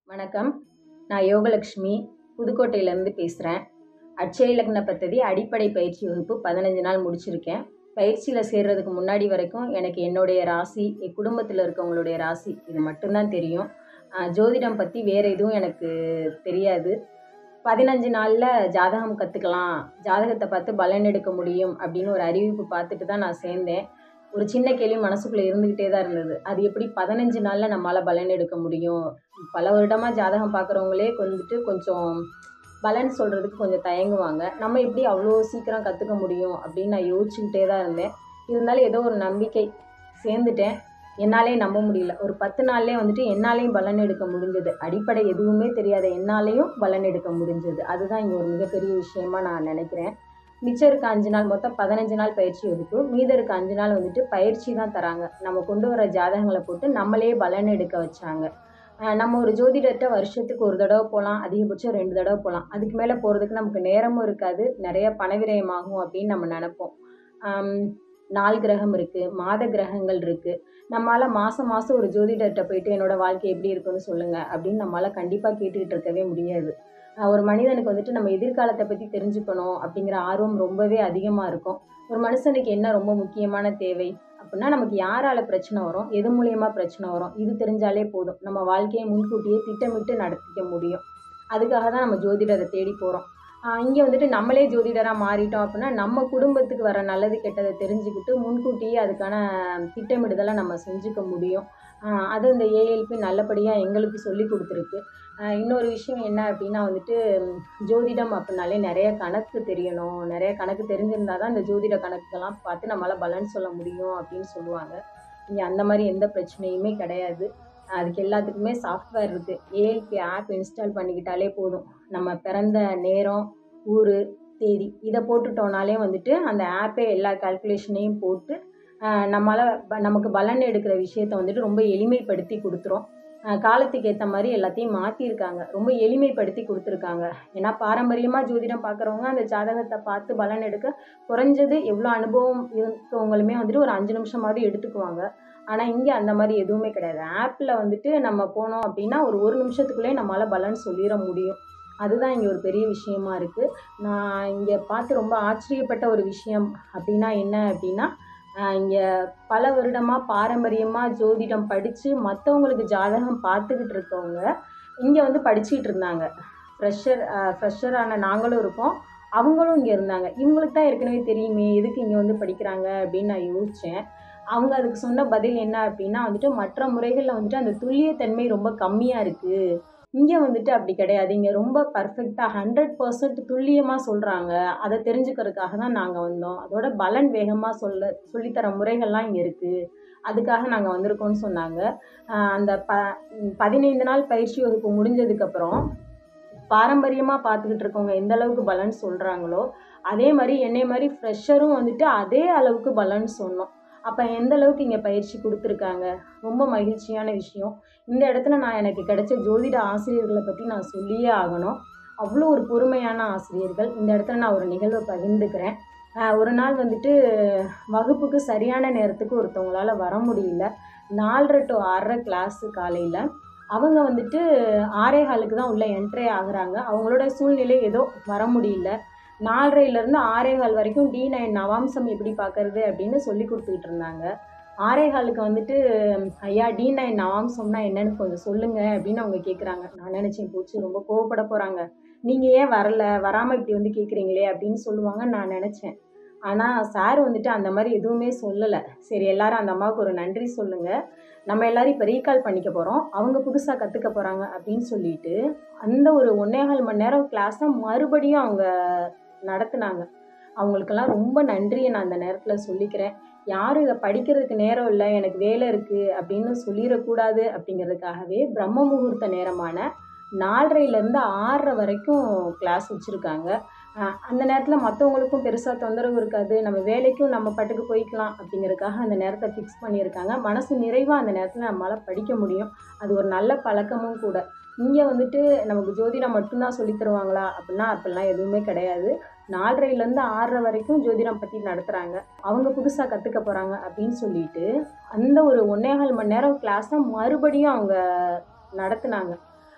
வணக்கம் நான் யோகலக்ஷ்மி புதுக்கோட்டையிலேருந்து பேசுகிறேன் அட்சய லக்ன பத்ததி அடிப்படை பயிற்சி வகுப்பு பதினஞ்சு நாள் முடிச்சிருக்கேன் பயிற்சியில் சேர்றதுக்கு முன்னாடி வரைக்கும் எனக்கு என்னுடைய ராசி என் குடும்பத்தில் இருக்கவங்களுடைய ராசி இது மட்டும்தான் தெரியும் ஆஹ் ஜோதிடம் பற்றி வேறு எதுவும் எனக்கு தெரியாது பதினஞ்சு நாளில் ஜாதகம் கற்றுக்கலாம் ஜாதகத்தை பார்த்து பலன் எடுக்க முடியும் அப்படின்னு ஒரு அறிவிப்பு பார்த்துட்டு தான் நான் சேர்ந்தேன் ஒரு சின்ன கேள்வி மனசுக்குள்ளே இருந்துக்கிட்டே தான் இருந்தது அது எப்படி பதினஞ்சு நாளில் நம்மளால் பலன் எடுக்க முடியும் பல வருடமாக ஜாதகம் பார்க்குறவங்களே வந்துட்டு கொஞ்சம் பலன் சொல்கிறதுக்கு கொஞ்சம் தயங்குவாங்க நம்ம எப்படி அவ்வளோ சீக்கிரம் கற்றுக்க முடியும் அப்படின்னு நான் யோசிச்சுக்கிட்டே தான் இருந்தேன் இருந்தாலும் ஏதோ ஒரு நம்பிக்கை சேர்ந்துட்டேன் என்னாலே நம்ப முடியல ஒரு பத்து நாள்லேயே வந்துட்டு என்னாலேயும் பலன் எடுக்க முடிஞ்சது அடிப்படை எதுவுமே தெரியாத என்னாலேயும் பலன் எடுக்க முடிஞ்சது அதுதான் இங்கே ஒரு மிகப்பெரிய விஷயமா நான் நினைக்கிறேன் மிச்சம் இருக்க அஞ்சு நாள் மொத்தம் பதினஞ்சு நாள் பயிற்சி வகுப்பு மீதம் இருக்க அஞ்சு நாள் வந்துட்டு பயிற்சி தான் தராங்க நம்ம கொண்டு வர ஜாதகங்களை போட்டு நம்மளே பலன் எடுக்க வச்சாங்க ஆஹ் நம்ம ஒரு ஜோதிடர்கிட்ட வருஷத்துக்கு ஒரு தடவை போகலாம் அதிகபட்சம் ரெண்டு தடவை போகலாம் அதுக்கு மேலே போகிறதுக்கு நமக்கு நேரமும் இருக்காது நிறைய பணவிரயமாகும் அப்படின்னு நம்ம நினைப்போம் ஆம், நாள் கிரகம் இருக்குது மாத கிரகங்கள் இருக்குது நம்மளால் மாதம் மாதம் ஒரு ஜோதிடர்கிட்ட போயிட்டு என்னோட வாழ்க்கை எப்படி இருக்குன்னு சொல்லுங்கள் அப்படின்னு நம்மளால் கண்டிப்பாக கேட்டுக்கிட்டு இருக்கவே முடியாது ஆஹ் ஒரு மனிதனுக்கு வந்துட்டு நம்ம எதிர்காலத்தை பற்றி தெரிஞ்சுக்கணும் அப்படிங்கிற ஆர்வம் ரொம்பவே அதிகமாக இருக்கும் ஒரு மனுஷனுக்கு என்ன ரொம்ப முக்கியமான தேவை அப்படின்னா நமக்கு யாரால பிரச்சனை வரும் எது மூலியமாக பிரச்சனை வரும் இது தெரிஞ்சாலே போதும் நம்ம வாழ்க்கையை முன்கூட்டியே திட்டமிட்டு நடத்திக்க முடியும் அதுக்காக தான் நம்ம ஜோதிடரை தேடி போகிறோம் இங்கே வந்துட்டு நம்மளே ஜோதிடராக மாறிட்டோம் அப்படின்னா நம்ம குடும்பத்துக்கு வர நல்லது கெட்டதை தெரிஞ்சுக்கிட்டு முன்கூட்டியே அதுக்கான திட்டமிடுதலை நம்ம செஞ்சுக்க முடியும் ஆஹ் அது இந்த ஏஎல்பி நல்லபடியாக எங்களுக்கு சொல்லி கொடுத்துருக்கு ஆஹ் இன்னொரு விஷயம் என்ன அப்படின்னா வந்துட்டு ம், ஜோதிடம் அப்படின்னாலே நிறைய கணக்கு தெரியணும் நிறைய கணக்கு தெரிஞ்சிருந்தா தான் இந்த ஜோதிட கணக்குகள்லாம் பார்த்து நம்மளால் பலன் சொல்ல முடியும் அப்படின்னு சொல்லுவாங்க இங்கே அந்த மாதிரி எந்த பிரச்சனையுமே கிடையாது அதுக்கு எல்லாத்துக்குமே சாஃப்ட்வேர் இருக்குது ஏஎல்பி ஆப் இன்ஸ்டால் பண்ணிக்கிட்டாலே போதும் நம்ம பிறந்த நேரம் ஊர் தேதி இதை போட்டுட்டோம்னாலே வந்துட்டு அந்த ஆப்பே எல்லா கால்குலேஷனையும் போட்டு ஆஹ் நம்மளால ப- நமக்கு பலன் எடுக்கிற விஷயத்த வந்துட்டு ரொம்ப எளிமைப்படுத்தி கொடுத்துரும் ஆஹ் காலத்துக்கு ஏற்ற மாதிரி எல்லாத்தையும் மாற்றிருக்காங்க ரொம்ப எளிமைப்படுத்தி கொடுத்துருக்காங்க ஏன்னா பாரம்பரியமாக ஜோதிடம் பார்க்குறவங்க அந்த ஜாதகத்தை பார்த்து பலன் எடுக்க குறைஞ்சது எவ்வளோ அனுபவம் இருக்கவங்களுமே வந்துட்டு ஒரு அஞ்சு நிமிஷமாவது எடுத்துக்குவாங்க ஆனால் இங்கே அந்த மாதிரி எதுவுமே கிடையாது ஆப்பில் வந்துட்டு நம்ம போனோம் அப்படின்னா ஒரு ஒரு நிமிஷத்துக்குள்ளே நம்மளால் பலன் சொல்லிட முடியும் அதுதான் இங்கே ஒரு பெரிய விஷயமா இருக்குது நான் இங்கே பார்த்து ரொம்ப ஆச்சரியப்பட்ட ஒரு விஷயம் அப்படின்னா என்ன அப்படின்னா இங்கே பல வருடமாக பாரம்பரியமாக ஜோதிடம் படித்து மற்றவங்களுக்கு ஜாதகம் பார்த்துக்கிட்டு இருக்கவங்க இங்கே வந்து படிச்சுக்கிட்டு இருந்தாங்க ஃப்ரெஷர் ஃப்ரெஷரான நாங்களும் இருக்கோம் அவங்களும் இங்கே இருந்தாங்க இவங்களுக்கு தான் ஏற்கனவே தெரியுமே எதுக்கு இங்கே வந்து படிக்கிறாங்க அப்படின்னு நான் யோசித்தேன் அவங்க அதுக்கு சொன்ன பதில் என்ன அப்படின்னா வந்துட்டு மற்ற முறைகளில் வந்துட்டு அந்த துல்லியத்தன்மை ரொம்ப கம்மியாக இருக்குது இங்கே வந்துட்டு அப்படி கிடையாது இங்கே ரொம்ப பர்ஃபெக்டாக ஹண்ட்ரட் பர்சன்ட் துல்லியமாக சொல்கிறாங்க அதை தெரிஞ்சுக்கிறதுக்காக தான் நாங்கள் வந்தோம் அதோட பலன் வேகமாக சொல்ல சொல்லித்தர முறைகள்லாம் இங்கே இருக்குது அதுக்காக நாங்கள் வந்திருக்கோம்னு சொன்னாங்க ஆஹ் அந்த ப பதினைந்து நாள் பயிற்சி வகுப்பு முடிஞ்சதுக்கப்புறம் பாரம்பரியமாக பார்த்துக்கிட்டு இருக்கவங்க எந்த அளவுக்கு பலன் சொல்கிறாங்களோ அதே மாதிரி என்னை மாதிரி ஃப்ரெஷரும் வந்துட்டு அதே அளவுக்கு பலன் சொன்னோம் அப்போ எந்த அளவுக்கு இங்கே பயிற்சி கொடுத்துருக்காங்க ரொம்ப மகிழ்ச்சியான விஷயம் இந்த இடத்துல நான் எனக்கு கிடைச்ச ஜோதிட ஆசிரியர்களை பற்றி நான் சொல்லியே ஆகணும் அவ்வளோ ஒரு பொறுமையான ஆசிரியர்கள் இந்த இடத்துல நான் ஒரு நிகழ்வை பகிர்ந்துக்கிறேன் ஆஹ் ஒரு நாள் வந்துட்டு வகுப்புக்கு சரியான நேரத்துக்கு ஒருத்தவங்களால வர முடியல நாலரை டு ஆறரை கிளாஸு காலையில் அவங்க வந்துட்டு ஆறே காலுக்கு தான் உள்ளே என்ட்ரே ஆகுறாங்க அவங்களோட சூழ்நிலை ஏதோ வர முடியல நாலரைலேருந்து ஆறே கால் வரைக்கும் டி நைன் நவாம்சம் எப்படி பார்க்கறது அப்படின்னு சொல்லி கொடுத்துக்கிட்டு இருந்தாங்க ஆறே காலுக்கு வந்துட்டு ஐயா டி நைன் நவாம்சம்னா என்னன்னு கொஞ்சம் சொல்லுங்க அப்படின்னு அவங்க கேட்குறாங்க நான் நினச்சேன் போச்சு ரொம்ப கோவப்பட போகிறாங்க நீங்கள் ஏன் வரல வராமல் இப்படி வந்து கேட்குறீங்களே அப்படின்னு சொல்லுவாங்க நான் நினச்சேன் ஆனால் சார் வந்துட்டு அந்த மாதிரி எதுவுமே சொல்லலை சரி எல்லாரும் அந்த அம்மாவுக்கு ஒரு நன்றி சொல்லுங்கள் நம்ம எல்லாரும் இப்போ ரீகால் பண்ணிக்க போகிறோம் அவங்க புதுசாக கற்றுக்க போகிறாங்க அப்படின்னு சொல்லிட்டு அந்த ஒரு ஒன்னேகால் மணி நேரம் கிளாஸை மறுபடியும் அவங்க நடத்துனாங்க அவங்களுக்கெல்லாம் ரொம்ப நன்றியை நான் அந்த நேரத்தில் சொல்லிக்கிறேன் யாரும் இதை படிக்கிறதுக்கு நேரம் இல்லை எனக்கு வேலை இருக்குது அப்படின்னு சொல்லிடக்கூடாது அப்படிங்கிறதுக்காகவே பிரம்ம முகூர்த்த நேரமான நாலரைலேருந்து ஆறரை வரைக்கும் கிளாஸ் வச்சுருக்காங்க அந்த நேரத்தில் மற்றவங்களுக்கும் பெருசாக தொந்தரவு இருக்காது நம்ம வேலைக்கும் நம்ம பாட்டுக்கு போய்க்கலாம் அப்படிங்கிறதுக்காக அந்த நேரத்தை ஃபிக்ஸ் பண்ணியிருக்காங்க மனசு நிறைவாக அந்த நேரத்தில் நம்மளால் படிக்க முடியும் அது ஒரு நல்ல பழக்கமும் கூட இங்கே வந்துட்டு நமக்கு ஜோதிடம் மட்டும்தான் சொல்லித் தருவாங்களா அப்படின்னா அப்படிலாம் எதுவுமே கிடையாது நாலரைலேருந்து ஆறரை வரைக்கும் ஜோதிடம் பற்றி நடத்துகிறாங்க அவங்க புதுசாக கற்றுக்க போகிறாங்க அப்படின்னு சொல்லிட்டு அந்த ஒரு ஒன்னேகால் மணி நேரம் கிளாஸை மறுபடியும் அவங்க நடத்துனாங்க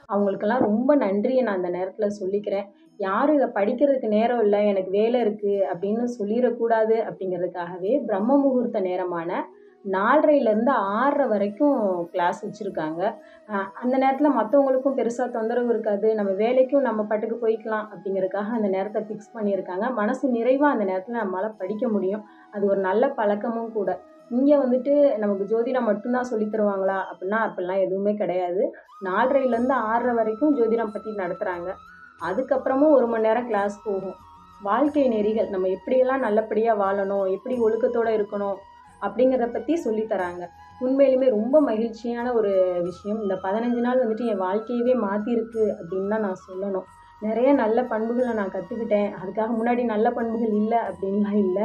அவங்களுக்கெல்லாம் ரொம்ப நன்றியை நான் அந்த நேரத்தில் சொல்லிக்கிறேன் யாரும் இதை படிக்கிறதுக்கு நேரம் இல்லை எனக்கு வேலை இருக்குது அப்படின்னு சொல்லிடக்கூடாது அப்படிங்கிறதுக்காகவே பிரம்ம முகூர்த்த நேரமான நாலரைலேருந்து ஆறரை வரைக்கும் கிளாஸ் வச்சுருக்காங்க அந்த நேரத்தில் மற்றவங்களுக்கும் பெருசாக தொந்தரவு இருக்காது நம்ம வேலைக்கும் நம்ம பாட்டுக்கு போய்க்கலாம் அப்படிங்கிறதுக்காக அந்த நேரத்தை ஃபிக்ஸ் பண்ணியிருக்காங்க மனசு நிறைவாக அந்த நேரத்தில் நம்மளால் படிக்க முடியும் அது ஒரு நல்ல பழக்கமும் கூட இங்கே வந்துட்டு நமக்கு ஜோதிடம் மட்டும்தான் சொல்லித் தருவாங்களா அப்படின்னா அப்படிலாம் எதுவுமே கிடையாது நாலரைலேருந்து ஆறரை வரைக்கும் ஜோதிடம் பற்றி நடத்துகிறாங்க அதுக்கப்புறமும் ஒரு மணி நேரம் கிளாஸ் போகும் வாழ்க்கை நெறிகள் நம்ம எப்படியெல்லாம் நல்லபடியாக வாழணும் எப்படி ஒழுக்கத்தோடு இருக்கணும் அப்படிங்கிறத பற்றி சொல்லித் தராங்க உண்மையிலுமே ரொம்ப மகிழ்ச்சியான ஒரு விஷயம் இந்த பதினஞ்சு நாள் வந்துட்டு என் வாழ்க்கையவே மாற்றிருக்கு அப்படின்னு தான் நான் சொல்லணும் நிறைய நல்ல பண்புகளை நான் கற்றுக்கிட்டேன் அதுக்காக முன்னாடி நல்ல பண்புகள் இல்லை அப்படின்லாம் இல்லை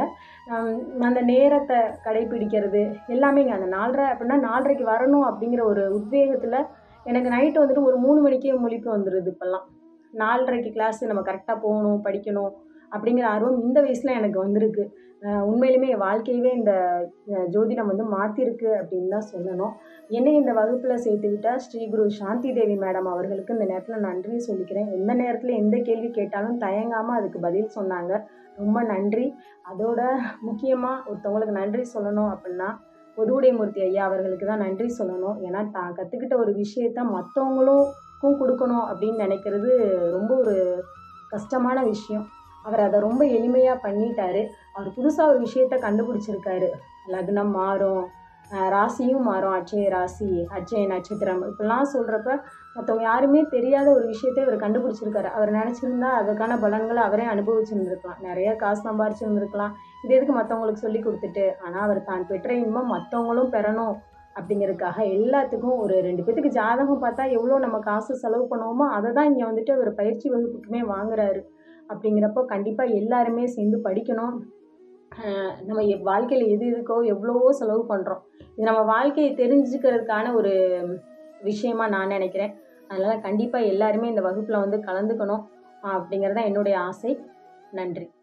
அந்த நேரத்தை கடைப்பிடிக்கிறது எல்லாமேங்க அந்த நாலரை அப்படின்னா நாலரைக்கு வரணும் அப்படிங்கிற ஒரு உத்வேகத்தில் எனக்கு நைட்டு வந்துட்டு ஒரு மூணு மணிக்கே முழிப்பு வந்துடுது இப்போல்லாம் நாலரைக்கு கிளாஸு நம்ம கரெக்டாக போகணும் படிக்கணும் அப்படிங்கிற ஆர்வம் இந்த வயசில் எனக்கு வந்திருக்கு உண்மையிலுமே என் வாழ்க்கையவே இந்த ஜோதிடம் வந்து மாற்றிருக்கு அப்படின்னு தான் சொல்லணும் என்னை இந்த வகுப்பில் சேர்த்துக்கிட்ட ஸ்ரீ குரு சாந்தி தேவி மேடம் அவர்களுக்கு இந்த நேரத்தில் நன்றி சொல்லிக்கிறேன் எந்த நேரத்தில் எந்த கேள்வி கேட்டாலும் தயங்காமல் அதுக்கு பதில் சொன்னாங்க ரொம்ப நன்றி அதோட முக்கியமாக ஒருத்தவங்களுக்கு நன்றி சொல்லணும் அப்படின்னா பொதுவுடைமூர்த்தி ஐயா அவர்களுக்கு தான் நன்றி சொல்லணும் ஏன்னா தான் கற்றுக்கிட்ட ஒரு விஷயத்த மற்றவங்களுக்கும் கொடுக்கணும் அப்படின்னு நினைக்கிறது ரொம்ப ஒரு கஷ்டமான விஷயம் அவர் அதை ரொம்ப எளிமையாக பண்ணிட்டாரு அவர் புதுசாக ஒரு விஷயத்த கண்டுபிடிச்சிருக்காரு லக்னம் மாறும் ராசியும் மாறும் அட்சய ராசி அட்சய நட்சத்திரம் இப்படிலாம் சொல்கிறப்ப மற்றவங்க யாருமே தெரியாத ஒரு விஷயத்த இவர் கண்டுபிடிச்சிருக்காரு அவர் நினச்சிருந்தா அதுக்கான பலன்களை அவரே அனுபவிச்சிருந்துருக்கலாம் நிறைய காசு சம்பாரிச்சிருந்துருக்கலாம் இது எதுக்கு மற்றவங்களுக்கு சொல்லி கொடுத்துட்டு ஆனால் அவர் தான் பெற்ற இன்பம் மற்றவங்களும் பெறணும் அப்படிங்கிறதுக்காக எல்லாத்துக்கும் ஒரு ரெண்டு பேத்துக்கு ஜாதகம் பார்த்தா எவ்வளோ நம்ம காசு செலவு பண்ணுவோமோ அதை தான் இங்கே வந்துட்டு அவர் பயிற்சி வகுப்புக்குமே வாங்குறாரு அப்படிங்கிறப்போ கண்டிப்பாக எல்லாருமே சேர்ந்து படிக்கணும் நம்ம வாழ்க்கையில் எது எதுக்கோ எவ்வளவோ செலவு பண்ணுறோம் இது நம்ம வாழ்க்கையை தெரிஞ்சுக்கிறதுக்கான ஒரு விஷயமா நான் நினைக்கிறேன் அதனால் கண்டிப்பாக எல்லாருமே இந்த வகுப்பில் வந்து கலந்துக்கணும் அப்படிங்கிறது தான் என்னுடைய ஆசை நன்றி